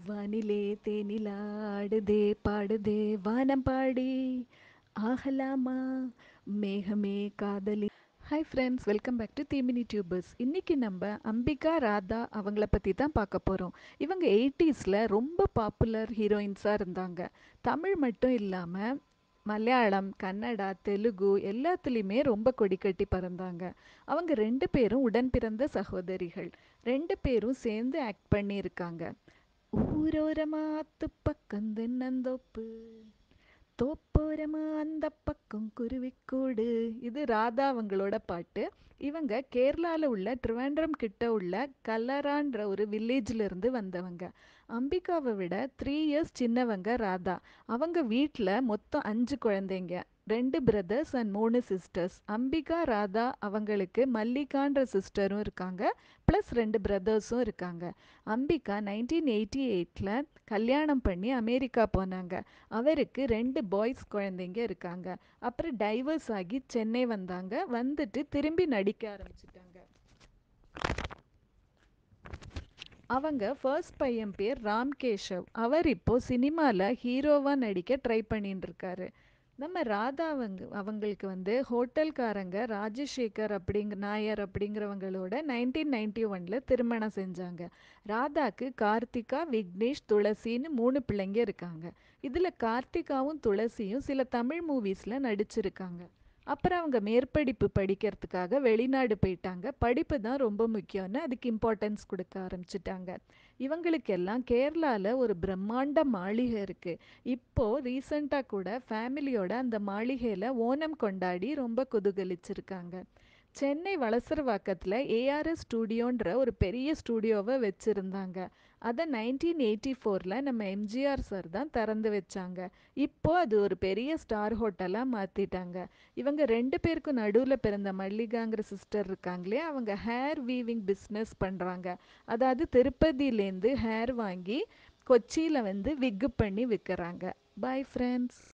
வானிலே தேனிலா ஆடுதே பாடுதே வானம் பாடி ஆகலாமா மேகமே காதலி hi friends welcome back to தீமினி டியூபர்ஸ் இன்றைக்கி நம்ம அம்பிகா ராதா அவங்கள பற்றி தான் பார்க்க போகிறோம் இவங்க எயிட்டிஸில் ரொம்ப பாப்புலர் ஹீரோயின்ஸாக இருந்தாங்க தமிழ் மட்டும் இல்லாமல் மலையாளம் கன்னடா தெலுங்கு எல்லாத்துலேயுமே ரொம்ப கொடிக்கட்டி பறந்தாங்க அவங்க ரெண்டு பேரும் உடன் பிறந்த சகோதரிகள் ரெண்டு பேரும் சேர்ந்து ஆக்ட் பண்ணியிருக்காங்க ஊரோரமா அத்து பக்கம் தென்னந்தோப்பு தோப்போரமா அந்த பக்கம் குருவிக்கூடு இது ராதா அவங்களோட பாட்டு இவங்க கேரளாவில் உள்ள ட்ரிவாண்ட்ரம் கிட்ட உள்ள கல்லரான்ற ஒரு வில்லேஜில் இருந்து வந்தவங்க அம்பிகாவை விட த்ரீ இயர்ஸ் சின்னவங்க ராதா அவங்க வீட்டில் மொத்தம் அஞ்சு குழந்தைங்க ரெண்டு பிரதர்ஸ் அண்ட் மூணு சிஸ்டர்ஸ் அம்பிகா ராதா அவங்களுக்கு மல்லிகான்ற சிஸ்டரும் இருக்காங்க ப்ளஸ் ரெண்டு பிரதர்ஸும் இருக்காங்க அம்பிகா நைன்டீன் எயிட்டி எயிட்டில் கல்யாணம் பண்ணி அமெரிக்கா போனாங்க அவருக்கு ரெண்டு பாய்ஸ் குழந்தைங்க இருக்காங்க அப்புறம் டைவர்ஸ் ஆகி சென்னை வந்தாங்க வந்துட்டு திரும்பி நடிக்க ஆரம்பிச்சிட்டாங்க அவங்க ஃபர்ஸ்ட் பையன் பேர் ராம் கேஷவ் அவர் இப்போ சினிமாவில் ஹீரோவாக நடிக்க ட்ரை பண்ணிட்டு இருக்காரு நம்ம ராதா அவங்க அவங்களுக்கு வந்து ஹோட்டல்காரங்க ராஜசேகர் அப்படிங்க நாயர் அப்படிங்கிறவங்களோட நைன்டீன் நைன்டி ஒனில் திருமணம் செஞ்சாங்க ராதாக்கு கார்த்திகா விக்னேஷ் துளசின்னு மூணு பிள்ளைங்க இருக்காங்க இதில் கார்த்திகாவும் துளசியும் சில தமிழ் மூவிஸில் நடிச்சிருக்காங்க அப்புறம் அவங்க மேற்படிப்பு படிக்கிறதுக்காக வெளிநாடு போயிட்டாங்க படிப்பு தான் ரொம்ப முக்கியம்னு அதுக்கு இம்பார்ட்டன்ஸ் கொடுக்க ஆரம்பிச்சிட்டாங்க இவங்களுக்கெல்லாம் கேரளாவில் ஒரு பிரம்மாண்ட மாளிகை இருக்குது இப்போது ரீசண்டாக கூட ஃபேமிலியோட அந்த மாளிகையில் ஓணம் கொண்டாடி ரொம்ப குதூகலிச்சிருக்காங்க சென்னை வளசரவாக்கத்தில் ஏஆர்எஸ் ஸ்டூடியோன்ற ஒரு பெரிய ஸ்டூடியோவை வச்சுருந்தாங்க அதை நைன்டீன் எயிட்டி ஃபோரில் நம்ம எம்ஜிஆர் சார் தான் திறந்து வச்சாங்க இப்போ அது ஒரு பெரிய ஸ்டார் ஹோட்டலாக மாற்றிட்டாங்க இவங்க ரெண்டு பேருக்கும் நடுவில் பிறந்த மல்லிகாங்கிற சிஸ்டர் இருக்காங்களே அவங்க ஹேர் வீவிங் பிஸ்னஸ் பண்ணுறாங்க அதாவது திருப்பதியிலேருந்து ஹேர் வாங்கி கொச்சியில் வந்து விக்கு பண்ணி விற்கிறாங்க பாய் ஃப்ரெண்ட்ஸ்